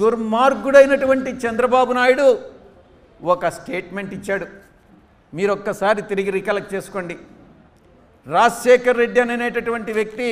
దుర్మార్గుడైనటువంటి చంద్రబాబు నాయుడు ఒక స్టేట్మెంట్ ఇచ్చాడు మీరు ఒక్కసారి తిరిగి రికలెక్ట్ చేసుకోండి రాజశేఖర్ రెడ్డి అనేటటువంటి వ్యక్తి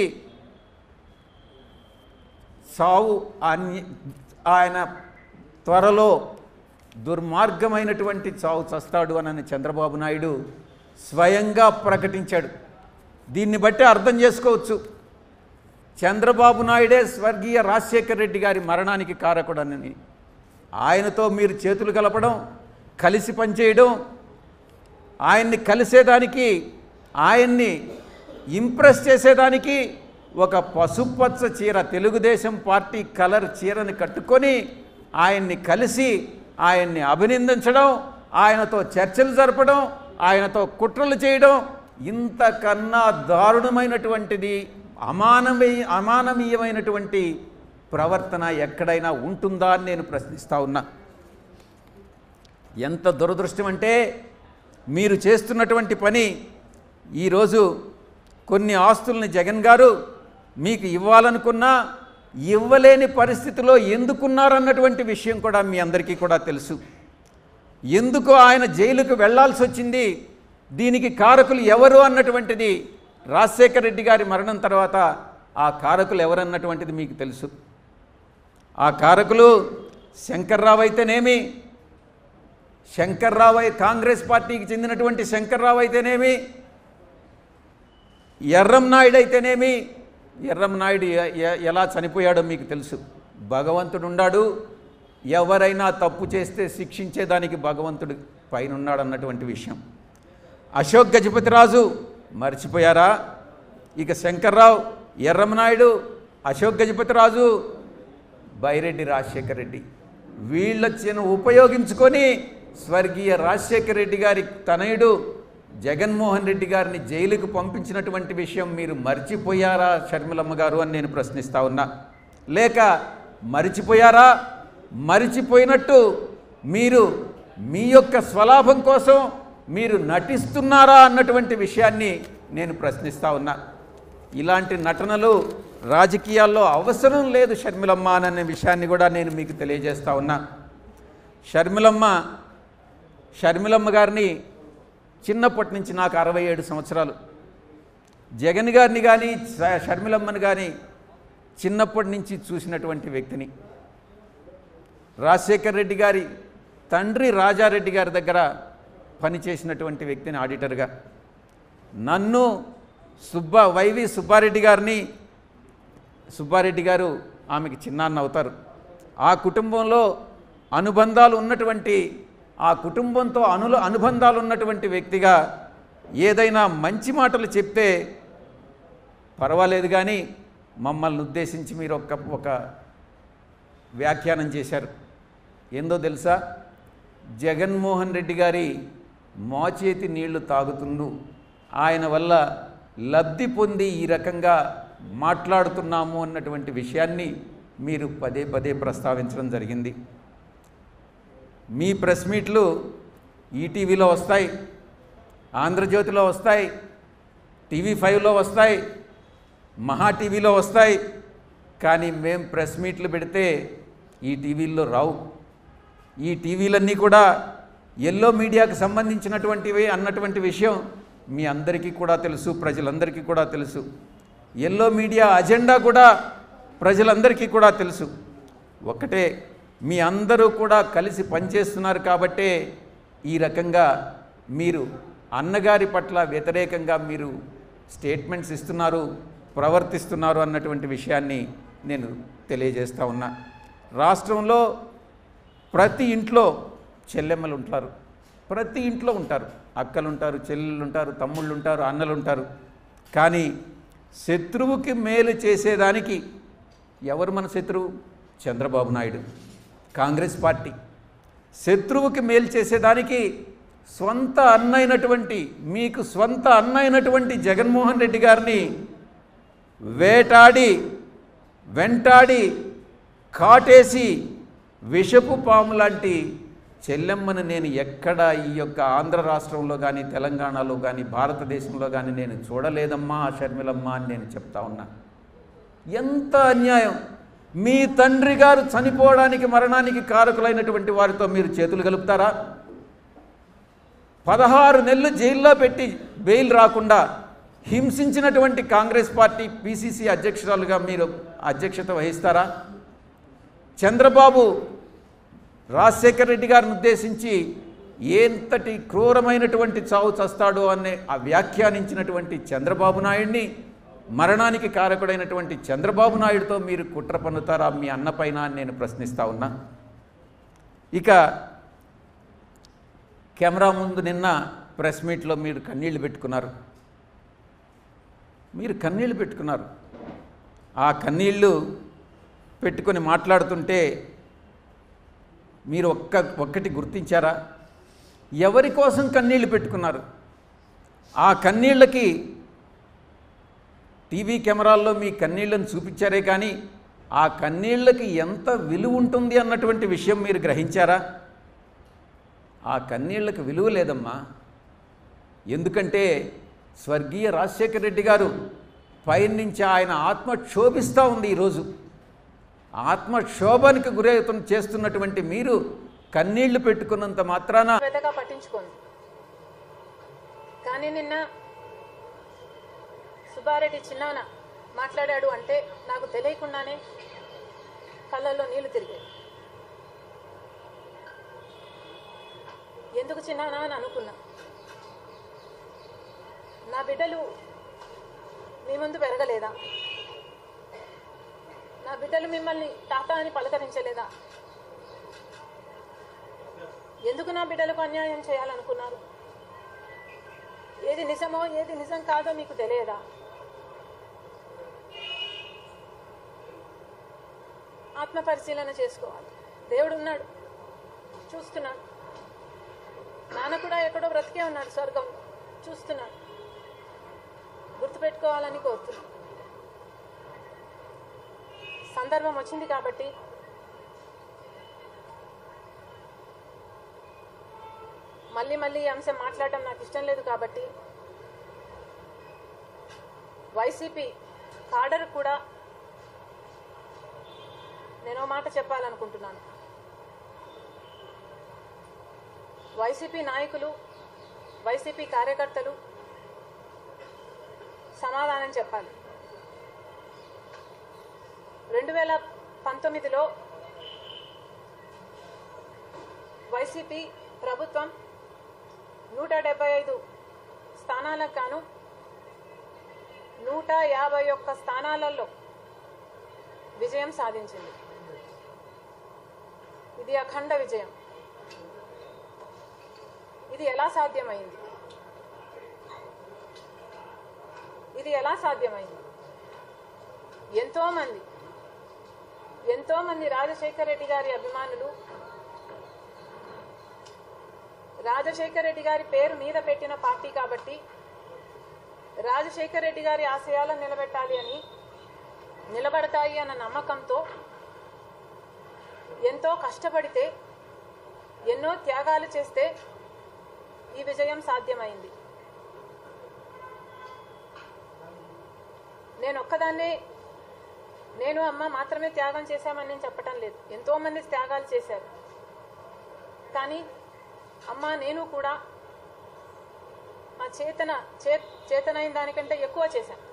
సావు అన్య ఆయన త్వరలో దుర్మార్గమైనటువంటి చావు చస్తాడు అని చంద్రబాబు నాయుడు స్వయంగా ప్రకటించాడు దీన్ని బట్టి అర్థం చేసుకోవచ్చు చంద్రబాబు నాయుడే స్వర్గీయ రాజశేఖర్ రెడ్డి గారి మరణానికి కారకుడనని ఆయనతో మీరు చేతులు కలపడం కలిసి పనిచేయడం ఆయన్ని కలిసేదానికి ఆయన్ని ఇంప్రెస్ చేసేదానికి ఒక పసుపచ్చ చీర తెలుగుదేశం పార్టీ కలర్ చీరని కట్టుకొని ఆయన్ని కలిసి ఆయన్ని అభినందించడం ఆయనతో చర్చలు జరపడం ఆయనతో కుట్రలు చేయడం ఇంతకన్నా దారుణమైనటువంటిది అమానవీయ అమానవీయమైనటువంటి ప్రవర్తన ఎక్కడైనా ఉంటుందా అని నేను ప్రశ్నిస్తా ఉన్నా ఎంత దురదృష్టం అంటే మీరు చేస్తున్నటువంటి పని ఈరోజు కొన్ని ఆస్తుల్ని జగన్ గారు మీకు ఇవ్వాలనుకున్నా ఇవ్వలేని పరిస్థితిలో ఎందుకున్నారన్నటువంటి విషయం కూడా మీ అందరికీ కూడా తెలుసు ఎందుకు ఆయన జైలుకు వెళ్లాల్సి వచ్చింది దీనికి కారకులు ఎవరు అన్నటువంటిది రాజశేఖర రెడ్డి గారి మరణం తర్వాత ఆ కారకులు ఎవరన్నటువంటిది మీకు తెలుసు ఆ కారకులు శంకర్రావు అయితేనేమి శంకర్రావు అయి- కాంగ్రెస్ పార్టీకి చెందినటువంటి శంకర్రావు అయితేనేమి ఎర్రం నాయుడు అయితేనేమి ఎర్రం నాయుడు ఎ- ఎ- ఎలా చనిపోయాడో మీకు తెలుసు భగవంతుడు ఉన్నాడు ఎవరైనా తప్పు చేస్తే శిక్షించేదానికి భగవంతుడు పైన ఉన్నాడు అన్నటువంటి విషయం అశోక్ గజపతిరాజు మర్చిపోయారా ఇక శంకర్రావు ఎర్రమనాయుడు అశోక్ గజపతిరాజు బైరెడ్డి రాజశేఖర రెడ్డి వీళ్ళొచ్చిన ఉపయోగించుకొని స్వర్గీయ రాజశేఖర రెడ్డి గారి తనయుడు జగన్మోహన్ రెడ్డి గారిని జైలుకు పంపించినటువంటి విషయం మీరు మర్చిపోయారా షర్మిలమ్మ గారు అని నేను ప్రశ్నిస్తా ఉన్నా లేక మరిచిపోయారా మరిచిపోయినట్టు మీరు మీ యొక్క స్వలాభం కోసం మీరు నటిస్తున్నారా అన్నటువంటి విషయాన్ని నేను ప్రశ్నిస్తా ఉన్నా ఇలాంటి నటనలు రాజకీయాల్లో అవసరం లేదు షర్మిలమ్మ అనే విషయాన్ని కూడా నేను మీకు తెలియజేస్తా ఉన్నా షర్మిలమ్మ షర్మిలమ్మ గారిని చిన్నప్పటి నుంచి నాకు అరవై ఏడు సంవత్సరాలు జగన్ గారిని కానీ ష- షర్మిలమ్మని కానీ చిన్నప్పటి నుంచి చూసినటువంటి వ్యక్తిని రాజశేఖర్ రెడ్డి గారి తండ్రి రాజారెడ్డి గారి దగ్గర పనిచేసినటువంటి వ్యక్తిని ఆడిటర్గా నన్ను సుబ్బ వైవి సుబ్బారెడ్డి గారిని సుబ్బారెడ్డి గారు ఆమెకి చిన్నాన్న అవుతారు ఆ కుటుంబంలో అనుబంధాలు ఉన్నటువంటి ఆ కుటుంబంతో అనుల అనుబంధాలు ఉన్నటువంటి వ్యక్తిగా ఏదైనా మంచి మాటలు చెప్తే పర్వాలేదు కానీ మమ్మల్ని ఉద్దేశించి మీరు ఒక ఒక వ్యాఖ్యానం చేశారు ఏందో తెలుసా జగన్మోహన్ రెడ్డి గారి మోచేతి నీళ్లు తాగుతుండు ఆయన వల్ల లబ్ధి పొంది ఈ రకంగా మాట్లాడుతున్నాము అన్నటువంటి విషయాన్ని మీరు పదే పదే ప్రస్తావించడం జరిగింది మీ ప్రెస్ మీట్లు ఈటీవీలో వస్తాయి ఆంధ్రజ్యోతిలో వస్తాయి టీవీ ఫైవ్లో వస్తాయి మహా టీవీలో వస్తాయి కానీ మేం ప్రెస్ మీట్లు పెడితే ఈ టీవీల్లో రావు ఈ టీవీలన్నీ కూడా ఎల్లో మీడియాకు సంబంధించినటువంటివి అన్నటువంటి విషయం మీ అందరికీ కూడా తెలుసు ప్రజలందరికీ కూడా తెలుసు ఎల్లో మీడియా అజెండా కూడా ప్రజలందరికీ కూడా తెలుసు ఒకటే మీ అందరూ కూడా కలిసి పనిచేస్తున్నారు కాబట్టే ఈ రకంగా మీరు అన్నగారి పట్ల వ్యతిరేకంగా మీరు స్టేట్మెంట్స్ ఇస్తున్నారు ప్రవర్తిస్తున్నారు అన్నటువంటి విషయాన్ని నేను తెలియజేస్తా ఉన్నా రాష్ట్రంలో ప్రతి ఇంట్లో చెల్లెమ్మలు ఉంటారు ప్రతి ఇంట్లో ఉంటారు అక్కలు ఉంటారు చెల్లెళ్ళు ఉంటారు తమ్ముళ్ళు ఉంటారు అన్నలు ఉంటారు కానీ శత్రువుకి మేలు చేసేదానికి ఎవరు మన శత్రువు చంద్రబాబు నాయుడు కాంగ్రెస్ పార్టీ శత్రువుకి మేలు చేసేదానికి స్వంత అన్నైనటువంటి మీకు స్వంత అన్నైనటువంటి జగన్మోహన్ రెడ్డి గారిని వేటాడి వెంటాడి కాటేసి విషపు పాము లాంటి చెల్లెమ్మను నేను ఎక్కడ ఈ యొక్క ఆంధ్ర రాష్ట్రంలో కానీ తెలంగాణలో కానీ భారతదేశంలో కానీ నేను చూడలేదమ్మా షర్మిలమ్మ అని నేను చెప్తా ఉన్నా ఎంత అన్యాయం మీ తండ్రి గారు చనిపోవడానికి మరణానికి కారకులైనటువంటి వారితో మీరు చేతులు కలుపుతారా పదహారు నెలలు జైల్లో పెట్టి బెయిల్ రాకుండా హింసించినటువంటి కాంగ్రెస్ పార్టీ పిసిసి అధ్యక్షురాలుగా మీరు అధ్యక్షత వహిస్తారా చంద్రబాబు రాజశేఖర రెడ్డి గారిని ఉద్దేశించి ఎంతటి క్రూరమైనటువంటి చావు చస్తాడో అనే ఆ వ్యాఖ్యానించినటువంటి చంద్రబాబు నాయుడిని మరణానికి కారకుడైనటువంటి చంద్రబాబు నాయుడుతో మీరు కుట్ర పన్నుతారా మీ అన్నపైన అని నేను ప్రశ్నిస్తా ఉన్నా ఇక కెమెరా ముందు నిన్న ప్రెస్ మీట్లో మీరు కన్నీళ్లు పెట్టుకున్నారు మీరు కన్నీళ్లు పెట్టుకున్నారు ఆ కన్నీళ్ళు పెట్టుకొని మాట్లాడుతుంటే మీరు ఒక్క ఒక్కటి గుర్తించారా ఎవరి కోసం కన్నీళ్లు పెట్టుకున్నారు ఆ కన్నీళ్ళకి టీవీ కెమెరాల్లో మీ కన్నీళ్ళని చూపించారే కానీ ఆ కన్నీళ్ళకి ఎంత విలువ ఉంటుంది అన్నటువంటి విషయం మీరు గ్రహించారా ఆ కన్నీళ్ళకి విలువ లేదమ్మా ఎందుకంటే స్వర్గీయ రాజశేఖర రెడ్డి గారు పైనుంచి ఆయన ఆత్మ క్షోభిస్తూ ఉంది ఈరోజు ఆత్మక్షోభానికి గురవుతు చేస్తున్నటువంటి మీరు కన్నీళ్లు పెట్టుకున్నంత మాత్రాన పెద్దగా పట్టించుకోండి కానీ నిన్న సుబ్బారెడ్డి చిన్నాన మాట్లాడాడు అంటే నాకు తెలియకుండానే కళ్ళల్లో నీళ్లు తిరిగాయి ఎందుకు చిన్నానా అని అనుకున్నా నా బిడ్డలు మీ ముందు పెరగలేదా నా బిడ్డలు మిమ్మల్ని తాత అని పలకరించలేదా ఎందుకు నా బిడ్డలకు అన్యాయం చేయాలనుకున్నారు ఏది నిజమో ఏది నిజం కాదో మీకు తెలియదా ఆత్మ పరిశీలన చేసుకోవాలి దేవుడు ఉన్నాడు చూస్తున్నాడు నాన్న కూడా ఎక్కడో బ్రతికే ఉన్నాడు స్వర్గం చూస్తున్నాడు గుర్తుపెట్టుకోవాలని కోరుతున్నాను సందర్భం వచ్చింది కాబట్టి మళ్ళీ మళ్ళీ ఈ అంశం మాట్లాడడం నాకు ఇష్టం లేదు కాబట్టి వైసీపీ కాడర్ కూడా నేను మాట చెప్పాలనుకుంటున్నాను వైసీపీ నాయకులు వైసీపీ కార్యకర్తలు సమాధానం చెప్పాలి రెండు వేల పంతొమ్మిదిలో వైసీపీ ప్రభుత్వం నూట డెబ్బై ఐదు స్థానాలకు గాను నూట యాభై ఒక్క స్థానాలలో విజయం సాధించింది ఇది అఖండ విజయం ఇది ఎలా సాధ్యమైంది ఇది ఎలా సాధ్యమైంది ఎంతో మంది ఎంతో మంది రాజశేఖర రెడ్డి గారి అభిమానులు రాజశేఖర రెడ్డి గారి పేరు మీద పెట్టిన పార్టీ కాబట్టి రాజశేఖర రెడ్డి గారి ఆశయాలను నిలబెట్టాలి అని నిలబడతాయి అన్న నమ్మకంతో ఎంతో కష్టపడితే ఎన్నో త్యాగాలు చేస్తే ఈ విజయం సాధ్యమైంది నేను ఒక్కదాన్నే నేను అమ్మ మాత్రమే త్యాగం చేశామని నేను చెప్పటం లేదు ఎంతో మంది త్యాగాలు చేశారు కానీ అమ్మ నేను కూడా మా చేతన చే చేతనైన దానికంటే ఎక్కువ చేశాను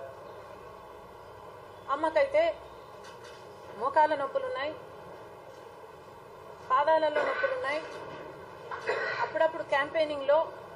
అమ్మకైతే మోకాల నొప్పులున్నాయి పాదాలలో నొప్పులున్నాయి అప్పుడప్పుడు క్యాంపెయినింగ్లో